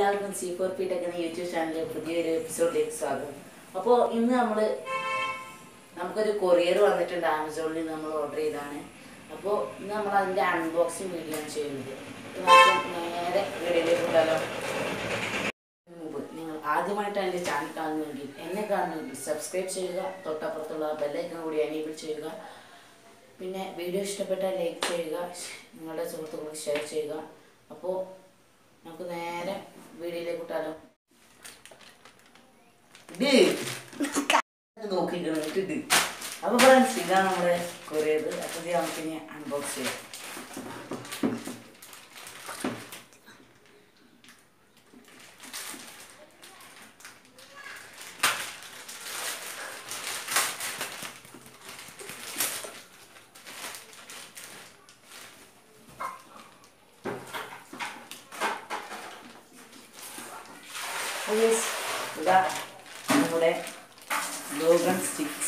എല്ലാവർക്കും C four P tech എന്ന YouTube ചാനലിലെ പുതിയൊരു എപ്പിസോഡിലേക്ക് സ്വാഗതം അപ്പോൾ ഇന്ന് നമ്മൾ നമുക്കൊരു കൊറിയർ വന്നിട്ടുണ്ട് ആമസോണിൽ നിന്ന് നമ്മൾ ഓർഡർ ചെയ്താണ് അപ്പോൾ ഇന്ന് നമ്മൾ അതിൻ്റെ അൺബോക്സിങ് വീഡിയോ ആണ് ചെയ്യുന്നത് അപ്പോൾ നമുക്ക് നേരെ വീഡിയോയിലേക്ക് വിട്ടാലോ മുമ്പ് നിങ്ങൾ ആദ്യമായിട്ടാണ് എൻ്റെ ചാനൽ കാണുന്നതെങ്കിൽ എന്നെ കാണുന്നെങ്കിൽ സബ്സ്ക്രൈബ് ചെയ്യുക തൊട്ടപ്പുറത്തുള്ള ബെല്ലൈക്കൺ കൂടി എനേബിൾ ചെയ്യുക പിന്നെ വീഡിയോ ഇഷ്ടപ്പെട്ടാൽ ലൈക്ക് ചെയ്യുക നിങ്ങളുടെ സുഹൃത്തുക്കൾക്ക് ഷെയർ ചെയ്യുക അപ്പോൾ നമുക്ക് നേരെ വീഡിയോയിലേക്ക് വിട്ടാലോ നോക്കിയിട്ട് അപ്പോൾ ഫ്രണ്ട്സ് ഇതാണ് നമ്മുടെ കൊറിയർ അപ്പോൾ ഇത് നമുക്ക് ഇനി അൺബോക്സ് ചെയ്യാം Yes, ഇതാ നമ്മുടെ ലോഗൺ സ്റ്റിക്സ്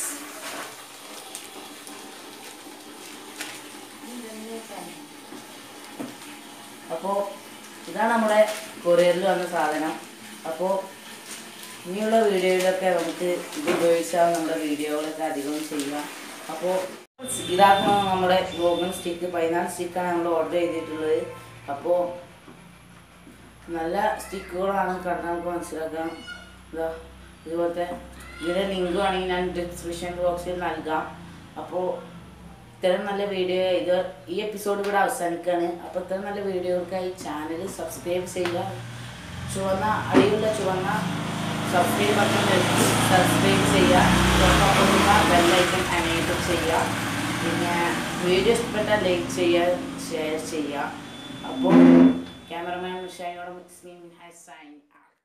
അപ്പോൾ ഇതാണ് നമ്മുടെ കൊറിയറിൽ വന്ന സാധനം അപ്പോൾ ഇനിയുള്ള വീഡിയോയിലൊക്കെ നമുക്ക് ഇത് ഉപയോഗിച്ചാൽ നമ്മുടെ വീഡിയോകളൊക്കെ അധികം ചെയ്യാം അപ്പോൾ ഇതാക്കണം നമ്മുടെ ലോഗൺ സ്റ്റിക്ക് പതിനാല് സ്റ്റിക്കാണ് നമ്മൾ ഓർഡർ ചെയ്തിട്ടുള്ളത് അപ്പോൾ നല്ല സ്റ്റിക്കുകളാണ് കണ്ടാൽ നമുക്ക് മനസ്സിലാക്കാം ഇതാ ഇതുപോലത്തെ ഇതിൻ്റെ ലിങ്ക് വേണമെങ്കിൽ ഞാൻ ഡിസ്ക്രിപ്ഷൻ ബോക്സിൽ നൽകാം അപ്പോൾ ഇത്തരം നല്ല വീഡിയോ ഇത് ഈ എപ്പിസോഡ് ഇവിടെ അവസാനിക്കുകയാണ് അപ്പോൾ ഇത്തരം നല്ല വീഡിയോകൾക്കായി ചാനൽ സബ്സ്ക്രൈബ് ചെയ്യുക ചുവന്ന അടിയുള്ള ചുവന്ന സബ്സ്ക്രൈബ് ബട്ടൺ ഞെക്കി സബ്സ്ക്രൈബ് ചെയ്യുക തൊട്ടപ്പുറത്തുള്ള ബെല്ലൈക്കൺ അനേബിൾ ചെയ്യുക പിന്നെ വീഡിയോ ഇഷ്ടപ്പെട്ടാൽ ലൈക്ക് ചെയ്യുക ഷെയർ ചെയ്യുക അപ്പോൾ ക്യാമറമാൻ ഷൈനോട് മിക്സ് മീൻ ഹാസ് സൈൻ ഔട്ട്